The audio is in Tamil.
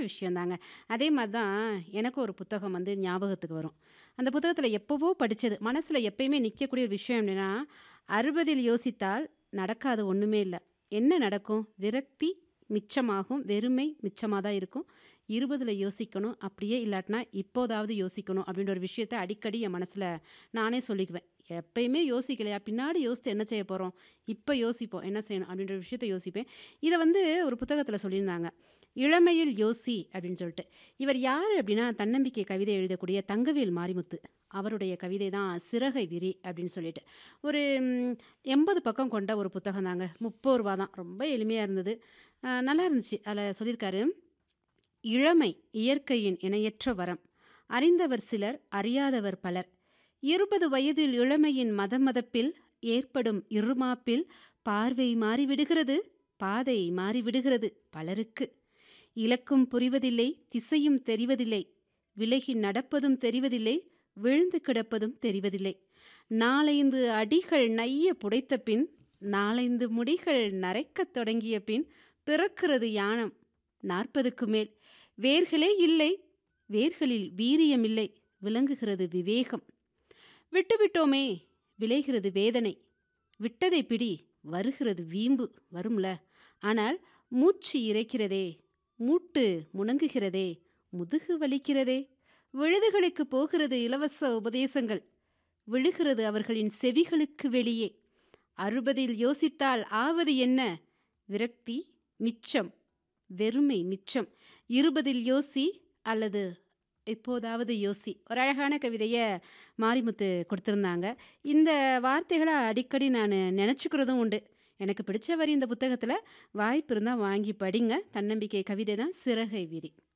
விஷயம் தாங்க. அதே மாரி தான் எனக்கு ஒரு புத்தகம் வந்து ஞாபகத்துக்கு வரும். அந்த புத்தகத்தில எப்பவோ படிச்சது. மனசுல எப்பயுமே நிக்கக்கூடிய ஒரு விஷயம் என்னன்னா, 60ல் யோசித்தால் நடக்காத ஒண்ணுமே இல்ல. என்ன நடக்கும்? விரக்தி மிச்சமாகும். வெறுமை மிச்சமா தான் இருக்கும். 20ல யோசிக்கணும். அப்படியே இல்லாட்டினா இப்போதாவது யோசிக்கணும் அப்படின்ற ஒரு விஷயத்த அடிக்கடி என் மனசுல நானே சொல்லிக்குவேன். எப்பயுமே யோசிக்கலையா? பின்னாடி யோசித்து என்ன செய்ய போறோம்? இப்ப யோசிப்போம். என்ன செய்யணும்? அப்படின்ற ஒரு விஷயத்த யோசிப்பேன். இத வந்து ஒரு புத்தகத்தில சொல்லியிருந்தாங்க. "இளமையில் யோசி" அப்படின்னு சொல்லிட்டு. இவர் யாரு அப்படின்னா, தன்னம்பிக்கை கவிதை எழுதக்கூடிய தங்கவேல் மாரிமுத்து. அவருடைய கவிதை தான் "சிறகை விரி" அப்படின்னு சொல்லிட்டு. ஒரு ம் 80 பக்கம் கொண்ட ஒரு புத்தகம் தாங்க. ரூ. 30 தான். ரொம்ப எளிமையா இருந்தது. அ நல்லா இருந்துச்சு. அதில சொல்லியிருக்காரு, "இளமை இயற்கையின் இணையற்ற வரம். அறிந்தவர் சிலர், அறியாதவர் பலர். 20 வயதில் இளமையின் மதமதப்பில் ஏற்படும் இறுமாப்பில் பார்வை மாறிவிடுகிறது, பாதை மாறிவிடுகிறது பலருக்கு. இலக்கும் புரிவதில்லை, திசையும் தெரிவதில்லை. விலகி நடப்பதும் தெரிவதில்லை, விழுந்து கிடப்பதும் தெரிவதில்லை. நாலைந்து அடிகள் நைய புடைத்த பின், நாலைந்து முடிகள் நரைக்கத் தொடங்கிய பின் பிறக்கிறது யானம் 40க்கு மேல். வேர்களே இல்லை, வேர்களில் வீரியமில்லை, விளங்குகிறது விவேகம். விட்டுவிட்டோமே விளைகிறது வேதனை. விட்டதை பிடி வருகிறது வீம்பு" வரும்ல. ஆனால் மூச்சு இரைக்கிறதே, மூட்டு முனங்குகிறதே, முதுகு வலிக்கிறதே. விழுதுகளுக்கு போகிறது இலவச உபதேசங்கள். விழுகிறது அவர்களின் செவிகளுக்கு வெளியே. 60ல் யோசித்தால் ஆவது என்ன? விரக்தி மிச்சம், வெறுமை மிச்சம். 20ல் யோசி அல்லது இப்போதாவது யோசி. ஒரு அழகான கவிதைய மாரிமுத்து குடுத்திருந்தாங்க. இந்த வார்த்தைகள அடிக்கடி நானு நெனச்சுக்கிறதும் உண்டு. எனக்கு பிடிச்ச வரி இந்த புத்தகத்தில. வாய்ப்பு இருந்தா வாங்கி படிங்க. தன்னம்பிக்கை கவிதை தான் "சிறகை விரி".